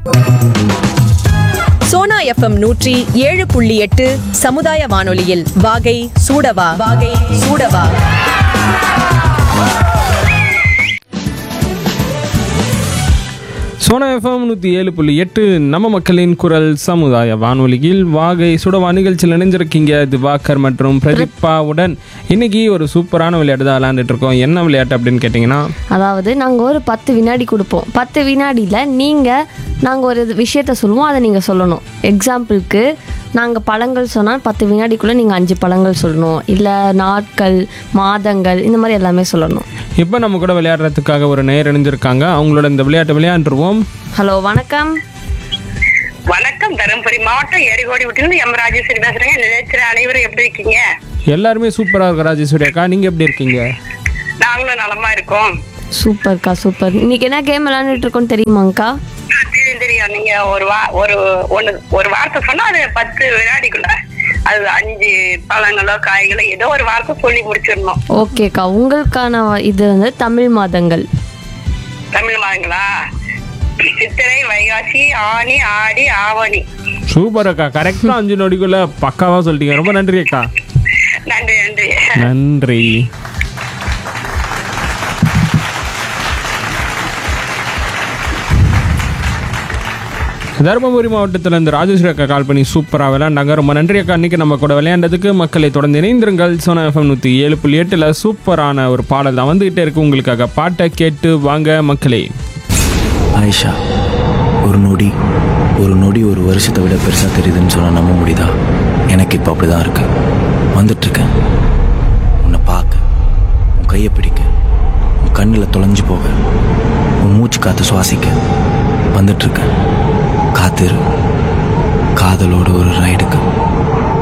Sona FM நூற்றி ஏழு புள்ளி எட்டு சமுதாய வானொலியில் வாகை சூடவா வாகை சூடவா சோனா எஃப்எம் நூற்றி ஏழு புள்ளி எட்டு நம்ம மக்களின் குரல் சமுதாய வானொலியில் வாகை சுடவா நிகழ்ச்சியில் இணைஞ்சிருக்கீங்க திவாகர் மற்றும் பிரதீப்பாவுடன் இன்னைக்கு ஒரு சூப்பரான விளையாட்டு தான் விளையாண்டுட்டு இருக்கோம் என்ன விளையாட்டு அப்படின்னு கேட்டிங்கன்னா அதாவது நாங்கள் ஒரு பத்து வினாடி கொடுப்போம் பத்து வினாடியில் நீங்கள் நாங்கள் ஒரு விஷயத்த சொல்லுவோம் அதை நீங்கள் சொல்லணும் எக்ஸாம்பிளுக்கு நாங்கள் பழங்கள் சொன்னால் பத்து வினாடிக்குள்ளே நீங்கள் அஞ்சு பழங்கள் சொல்லணும் இல்லை நாட்கள் மாதங்கள் இந்த மாதிரி எல்லாமே சொல்லணும் இப்போ நம்ம கூட விளையாடுறதுக்காக ஒரு நேர் இணைஞ்சிருக்காங்க அவங்களோட இந்த விளையாட்டு விளையாண்டுருவோம் ஹலோ வணக்கம் வணக்கம் தருமபுரி மாவட்டம் எரிகோடி விட்டிலிருந்து எம் ராஜேஸ்வரி பேசுறேங்க நிலையத்தில் அனைவரும் எப்படி இருக்கீங்க எல்லாருமே சூப்பராக இருக்கு ராஜேஸ்வரி அக்கா நீங்கள் எப்படி இருக்கீங்க நாங்களும் நலமா இருக்கோம் சூப்பர்க்கா சூப்பர் இன்னைக்கு என்ன கேம் விளையாண்டுட்டு இருக்கோம்னு தெரியுமாங்க்கா தெரியும் தெரியும் நீங்க ஒரு வா ஒரு ஒண்ணு ஒரு வார்த்தை சொன்னா அது பத்து வினாடிக்குள்ள அது அஞ்சு பழங்களோ காய்களோ ஏதோ ஒரு வார்த்தை சொல்லி முடிச்சிடணும் ஓகேக்கா உங்களுக்கான இது வந்து தமிழ் மாதங்கள் தமிழ் மாதங்களா சித்திரை வைகாசி ஆனி ஆடி ஆவணி சூப்பர் அக்கா கரெக்டாக அஞ்சு நொடிக்குள்ள பக்காவாக சொல்லிட்டீங்க ரொம்ப நன்றி அக்கா நன்றி நன்றி நன்றி தருமபுரி மாவட்டத்தில் இருந்து ராஜேஸ்வரி அக்கா கால் பண்ணி சூப்பராக விளையாண்டாங்க ரொம்ப நன்றி அக்கா இன்னைக்கு நம்ம கூட விளையாண்டதுக்கு மக்களை தொடர்ந்து இணைந்திருங்கள் சோனா எஃப்எம் நூற்றி ஏழு புள்ளி எட்டில் சூப்பரான ஒரு பாடல் தான் வந்துகிட்டே இருக்கு உங்களுக்காக பாட்டை கேட்டு வாங்க மக்களே ஆயிஷா ஒரு நொடி ஒரு நொடி ஒரு வருஷத்தை விட பெருசாக தெரியுதுன்னு சொன்னால் நம்ப முடியுதா எனக்கு இப்போ அப்படி தான் இருக்கு வந்துட்டுருக்கேன் உன்னை பார்க்க உன் கையை பிடிக்க உன் கண்ணில் தொலைஞ்சு போக உன் மூச்சு காற்று சுவாசிக்க வந்துட்டுருக்கேன் காத்திரு காதலோட ஒரு